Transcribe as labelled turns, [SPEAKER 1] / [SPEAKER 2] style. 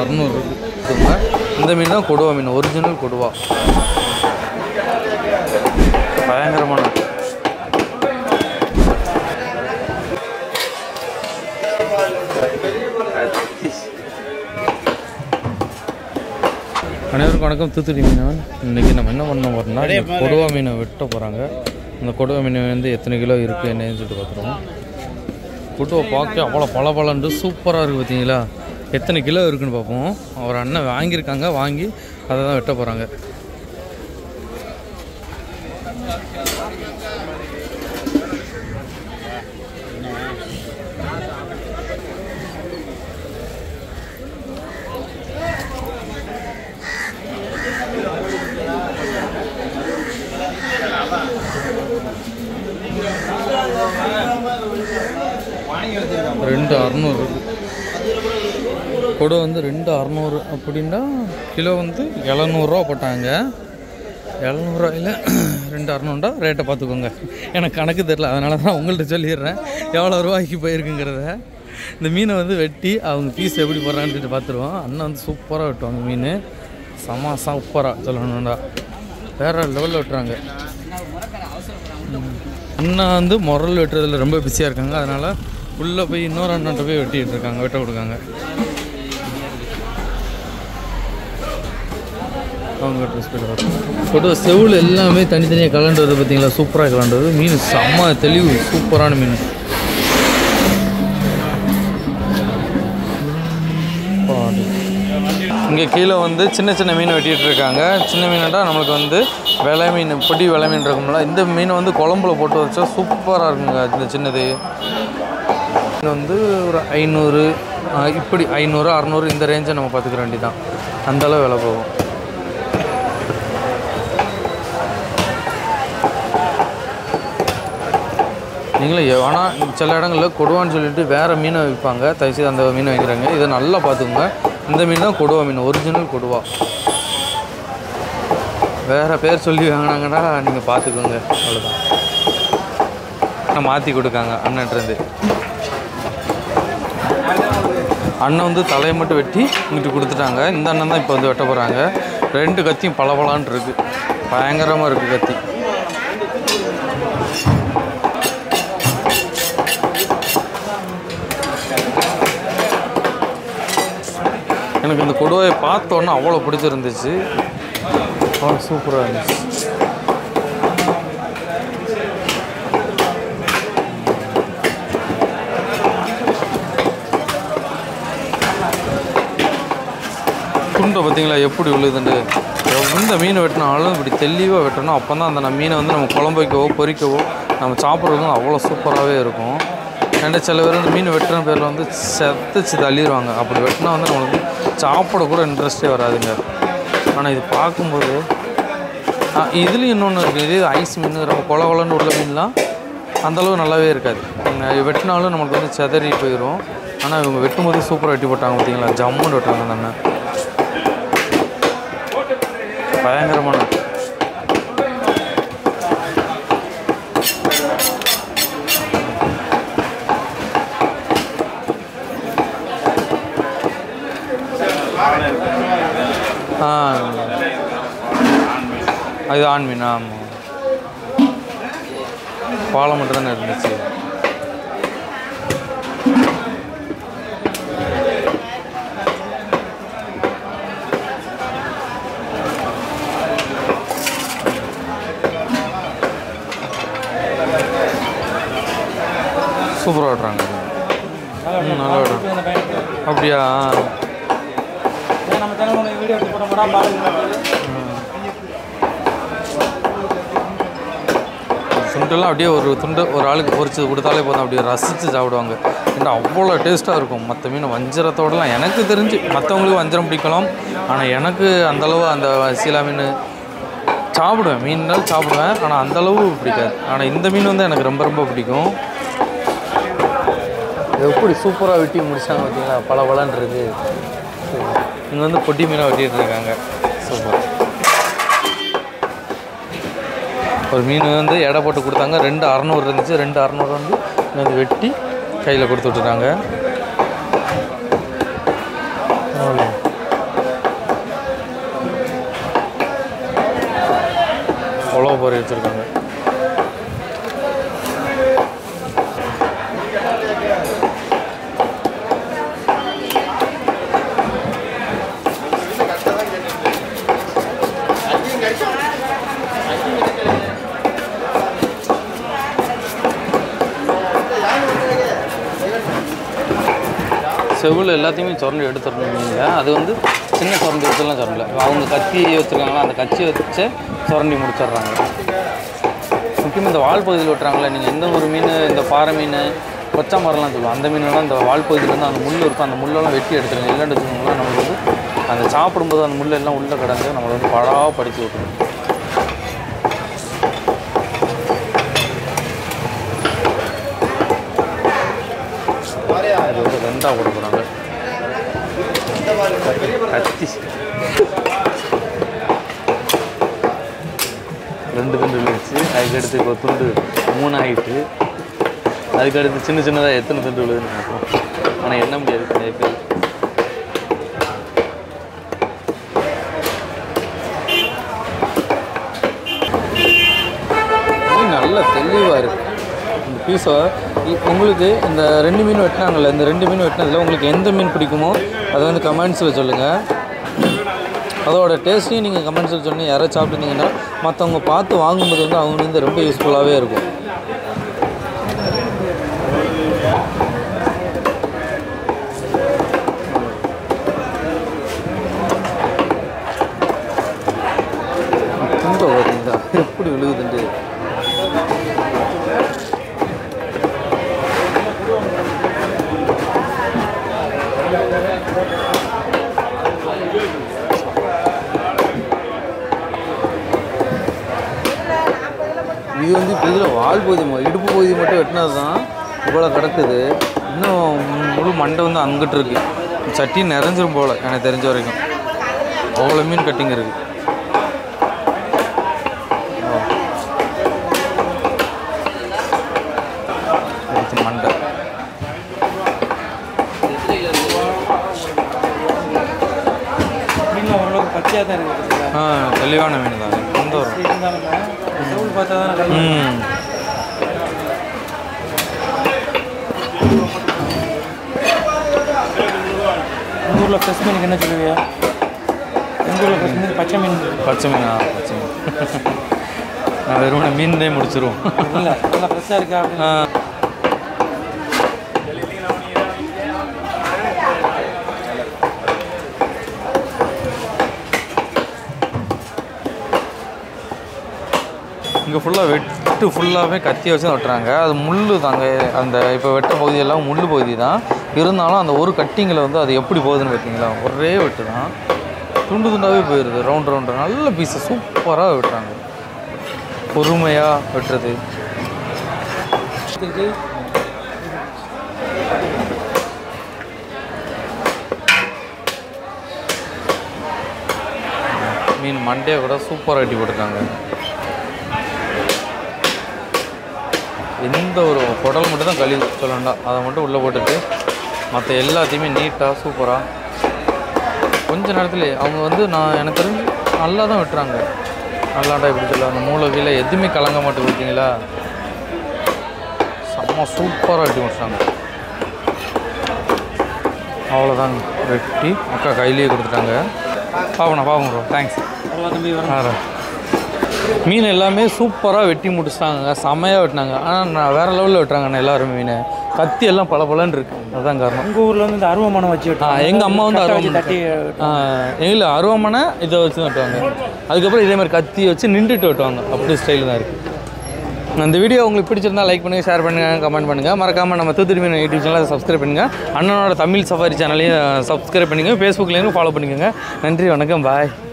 [SPEAKER 1] அறநூறு இருக்குங்க இந்த மீன் தான் கொடுவா மீன் ஒரிஜினல் கொடுவா பயங்கரமான அனைவருக்கும் வணக்கம் தூத்துக்குடி மீனவன் இன்றைக்கி நம்ம என்ன பண்ண போகிறோம்னா இந்த கொடுவா மீனை வெட்ட போகிறாங்க அந்த கொடுவா மீன் வந்து எத்தனை கிலோ இருக்குது என்னன்னு சொல்லிட்டு பார்த்துருவோம் கொடுவா பார்க்க அவ்வளோ பல பலன்ட்டு சூப்பராக இருக்குது பார்த்தீங்களா எத்தனை கிலோ இருக்குன்னு பார்ப்போம் அவர் அண்ணன் வாங்கியிருக்காங்க வாங்கி அதை தான் வெட்ட போகிறாங்க ரெண்டு அறநூறு கொடை வந்து ரெண்டு அறநூறு அப்படின்னா கிலோ வந்து எழுநூறுவா போட்டாங்க எழுநூறுவாயில் ரெண்டு அறநூறுடா ரேட்டை பார்த்துக்கோங்க எனக்கு கணக்கு தெரில அதனால தான் உங்கள்கிட்ட சொல்லிடுறேன் எவ்வளோ ரூபாய்க்கு போயிருக்குங்கிறத இந்த மீனை வந்து வெட்டி அவங்க பீஸ் எப்படி போடுறான்னு சொல்லிட்டு பார்த்துருவோம் அண்ணன் வந்து சூப்பராக வெட்டுவாங்க மீன் செம சூப்பராக சொல்லணும்டா வேறு லெவலில் வெட்டுறாங்க அண்ணன் வந்து முரல் வெட்டுறதுல ரொம்ப பிஸியாக இருக்காங்க அதனால் உள்ளே போய் இன்னொரு அண்ணன்ட்ட போய் வெட்டிட்டு இருக்காங்க வெட்ட கொடுக்காங்க அவங்க ட்ரெஸ் போட்டு செவுள் எல்லாமே தனித்தனியாக கலண்டு வருது பார்த்தீங்களா சூப்பராக கலண்டு வருது மீன் செம்ம தெளிவு சூப்பரான மீன் இங்கே கீழே வந்து சின்ன சின்ன மீன் வெட்டிட்டு இருக்காங்க சின்ன மீனட்டா நம்மளுக்கு வந்து விலை மீன் பொடி விலை மீன் இருக்கும்ல இந்த மீனை வந்து குழம்புல போட்டு வச்சா சூப்பராக இருக்குங்க இந்த சின்னது இது வந்து ஒரு ஐநூறு ஆஹ் இப்படி ஐநூறு அறநூறு இந்த ரேஞ்சை நம்ம பார்த்துக்க வேண்டியதான் அந்தளவு விலை போகும் நீங்களும் எவனா சில இடங்களில் கொடுவான்னு சொல்லிட்டு வேறு மீனை விற்பாங்க தயவுசெய்து அந்த மீனை வைக்கிறாங்க இதை நல்லா பார்த்துக்கோங்க இந்த மீன் தான் கொடுவா மீன் ஒரிஜினல் கொடுவா வேறு பேர் சொல்லி வாங்கினாங்கன்னா நீங்கள் பார்த்துக்கோங்க அவ்வளோதான் ஆனால் மாற்றி கொடுக்காங்க அண்ணன்ட்டு அண்ணன் வந்து தலையை மட்டும் வெட்டி இங்கிட்டு கொடுத்துட்டாங்க இந்த அண்ணன் தான் இப்போ வந்து வெட்ட போகிறாங்க ரெண்டு கத்தியும் பளபளான்னு இருக்கு பயங்கரமாக இருக்குது கத்தி எனக்கு இந்த கொடுவையை பார்த்தோன்னே அவ்வளோ பிடிச்சிருந்துச்சு அவ்வளோ சூப்பராக இருந்துச்சு துண்டை பார்த்தீங்களா எப்படி விழுதுண்டு எந்த மீன் வெட்டினாலும் இப்படி தெளிவாக வெட்டணும் அப்போ தான் அந்த மீனை வந்து நம்ம குழம்பு வைக்கவோ பொரிக்கவோ நம்ம சாப்பிட்றதுக்கும் அவ்வளோ சூப்பராகவே இருக்கும் ஏன்டா சில பேர் வந்து மீன் வெட்டுற பேரில் வந்து செத்துச்சு தள்ளிடுவாங்க அப்படி வெட்டினா வந்து நம்மளுக்கு சாப்பிட கூட இன்ட்ரெஸ்டே வராதுங்க ஆனால் இது பார்க்கும்போது ஆ, இதுலேயும் இன்னொன்று இருக்குது இதே ஐஸ் மீன் ரொம்ப கொல கொலன்னு உள்ள மீன்லாம் அந்தளவு நல்லாவே இருக்காது உம், வெட்டினாலும் நம்மளுக்கு வந்து செதறி போயிடும் ஆனால் இவங்க வெட்டும்போது சூப்பராக வெட்டி போட்டாங்க பார்த்தீங்களா ஜம்முன்னு வெட்டுறாங்க அந்த அண்ணன் பயங்கரமான ஆ அது ஆண் மீன் ஆமாம் பாலம் மட்டும் தானே இருந்துச்சு சூப்பராக விட்றாங்க ம் நல்லா விட்றாங்க அப்படியா
[SPEAKER 2] நம்ம சேனல் வீடியோ எடுத்து போட போடா பாருங்க
[SPEAKER 1] சுண்டெல்லாம் அப்படியே ஒரு துண்டு ஒரு ஆளுக்கு பொரிச்சு கொடுத்தாலே போதும் அப்படியே ரசித்து சாப்பிடுவாங்க ஏன்னா அவ்வளோ டேஸ்ட்டாக இருக்கும் மற்ற மீன் வஞ்சரத்தோடலாம் எனக்கு தெரிஞ்சு மற்றவங்களுக்கு வஞ்சரம் பிடிக்கலாம் ஆனால் எனக்கு அந்தளவு அந்த சீலா மீன் சாப்பிடுவேன் மீன்னால் சாப்பிடுவேன் ஆனால் அந்தளவு பிடிக்காது ஆனால் இந்த மீன் வந்து எனக்கு ரொம்ப ரொம்ப பிடிக்கும் எப்படி சூப்பராக வெட்டி முடிச்சாங்க பார்த்தீங்களா பல பலன் இருக்கு இங்கே வந்து பொட்டி மீனாக வெட்டிட்டு இருக்காங்க சூப்பர் ஒரு மீன் வந்து எடை போட்டு கொடுத்தாங்க ரெண்டு அறநூறு இருந்துச்சு ரெண்டு அறநூறு வந்து எனக்கு வெட்டி கையில் கொடுத்து விட்டுட்டாங்க அவ்வளோ குழம்பு பொறி வச்சுருக்காங்க செவில் எல்லாத்தையுமே சுரண்டி எடுத்துடணும் நீங்கள் அது வந்து சின்ன சுரண்டி வச்சுலாம் சுரண்டல அவங்க கத்தி வச்சுருக்காங்களா அந்த கச்சி வச்சு சுரண்டி முடிச்சிடுறாங்க முக்கியமாக இந்த வால் பகுதியில் விட்டுறாங்களே நீங்கள் எந்த ஒரு மீன் இந்த பாறை மீன் கொச்சா மரம்லாம் சொல்லுவோம் அந்த மீனெல்லாம் இந்த வால் பகுதியில் வந்து அந்த முள் இருக்கும் அந்த முள்ளெல்லாம் வெட்டி எடுத்துருங்க இல்லைன்னு வச்சுக்கோங்களேன் நம்மளுக்கு வந்து அந்த சாப்பிடும்போது அந்த முள் எல்லாம் உள்ளே கிடந்து நம்மளை வந்து பழாக படித்து விட்டுரும் இது வந்து ரெண்டாக கொடுக்குறாங்க கத்தி ரெண்டு துண்டு விழுந்துச்சு அதுக்கடுத்து இப்போ துண்டு மூணு ஆகிட்டு அதுக்கடுத்து சின்ன சின்னதாக எத்தனை துண்டு விழுதுன்னு பார்ப்போம் ஆனால் எண்ண முடியாது நிறைய பேர் இது நல்ல தெளிவாக இருக்குது இந்த பீஸை உங்களுக்கு இந்த ரெண்டு மீன் வெட்டினாங்கல்ல இந்த ரெண்டு மீன் வெட்டினதில் உங்களுக்கு எந்த மீன் பிடிக்குமோ அதை வந்து கமெண்ட்ஸில் சொல்லுங்கள் அதோட டேஸ்ட்டையும் நீங்கள் கமெண்ட்ஸில் சொன்னி யாராவது சாப்பிட்டுருந்தீங்கன்னா மற்றவங்க பார்த்து வாங்கும்போது வந்து அவங்க வந்து ரொம்ப யூஸ்ஃபுல்லாகவே இருக்கும் துன்ப பார்த்தீங்களா எப்படி விழுகுதுண்டு இது வந்து இப்போ இதில் வால் பகுதி ம- இடுப்பு பகுதி மட்டும் வெட்டினது தான் இவ்வளோ கிடக்குது இன்னும் முழு மண்டை வந்து அங்கிட்டு இருக்கு சட்டி நிறைஞ்சிரும் போல் எனக்கு தெரிஞ்ச வரைக்கும் அவ்வளோ மீன் கட்டிங் இருக்கு அடுத்து மண்டை
[SPEAKER 2] மீன்லாம் ஓரளவுக்கு பச்சையாக தான் இருக்குது பார்த்தீங்களா?
[SPEAKER 1] ஆ தெளிவான மீன் தான் இந்த வரும்
[SPEAKER 2] இருந்தாலுமே செவுள் பார்த்தா தான் நல்லா
[SPEAKER 1] ம்
[SPEAKER 2] உங்கள் ஊரில் ஃப்ரெஷ் மீனுக்கு என்ன சொல்லுவியா எங்கள் ஊரில் ஃப்ரெஷ் மீன் பச்சை மீன்
[SPEAKER 1] பச்சை மீனா பச்சை மீன் நான் வெறும் மீன்லேயே முடிச்சிருவோம்
[SPEAKER 2] இல்லை நல்லா ஃப்ரெஷ்ஷாக இருக்கா அப்படின்னு
[SPEAKER 1] ஆ இங்கே ஃபுல்லாக வெட்டு ஃபுல்லாகவே கத்தி வச்சு தான் வெட்டுறாங்க அது முள் தாங்க அந்த இப்போ வெட்ட பகுதியெல்லாம் முள் பகுதி தான் இருந்தாலும் அந்த ஒரு கட்டிங்கில் வந்து அது எப்படி போகுதுன்னு பார்த்தீங்களா ஒரே வெட்டு தான் துண்டு துண்டாகவே போயிடுது ரவுண்ட் ரவுண்டு நல்ல பீஸை சூப்பராக வெட்டுறாங்க பொறுமையாக வெட்டுறது
[SPEAKER 2] இருக்கு
[SPEAKER 1] மீன் மண்டையை கூட சூப்பராக வெட்டி போட்டிருக்காங்க எந்த ஒரு குடல் மட்டும் தான் கழுவி சொல்ல வேண்டாம் அதை மட்டும் உள்ளே போட்டுட்டு மற்ற எல்லாத்தையுமே நீட்டாக சூப்பராக கொஞ்ச நேரத்தில் அவங்க வந்து நான் எனக்கு தெரிஞ்சு நல்லா தான் வெட்டுறாங்க நல்லாண்டா இப்படி சொல்ல அந்த மூளை கீழே எதுவுமே கலங்க மாட்டேங்குது பார்த்தீங்களா செம்ம சூப்பராக வெட்டி முடிச்சாங்க அவ்வளோதாங்க வெட்டி அக்கா கையிலேயே கொடுத்துட்டாங்க பாப்பண்ணா பாப்போம் ப்ரோ தேங்க்ஸ்
[SPEAKER 2] அவ்வளோ தம்பி வரும்
[SPEAKER 1] ஆ மீன் எல்லாமே சூப்பராக வெட்டி முடிச்சிட்டாங்க செம்மையாக வெட்டினாங்க ஆனால் நான் வேறு லெவலில் வெட்டுறாங்கண்ணா எல்லாரும் மீன் கத்தி எல்லாம் பல பலன்னு இருக்கு அதுதான் காரணம்
[SPEAKER 2] உங்கள் ஊரில் வந்து இந்த அருவமானம் வச்சு
[SPEAKER 1] ஆ
[SPEAKER 2] வெட்டுவாங்க.
[SPEAKER 1] எங்கள் அம்மா வந்து
[SPEAKER 2] கட்டை வச்சு
[SPEAKER 1] அருவமனை
[SPEAKER 2] தட்டி
[SPEAKER 1] இல்லை அருவமனை இதை வச்சு தான் வெட்டுவாங்க அதுக்கப்புறம் இதே மாதிரி கத்தி வச்சு நின்றுட்டு வெட்டுவாங்க அப்படி ஸ்டைல் தான் இருக்குது அந்த வீடியோ உங்களுக்கு பிடிச்சிருந்தா லைக் பண்ணுங்கள் ஷேர் பண்ணுங்கள் கமெண்ட் பண்ணுங்கள் மறக்காமல் நம்ம தூத்துக்குடி மீன் யூடியூப் சேனலை சப்ஸ்கிரைப் பண்ணுங்கள் அண்ணனோட தமிழ் சஃபாரி சேனலையும் சப்ஸ்கிரைப் பண்ணுங்கள் ஃபேஸ்புக்லேயும் ஃபாலோ பண்ணிக்கோங்க நன்றி வணக்கம் பாய்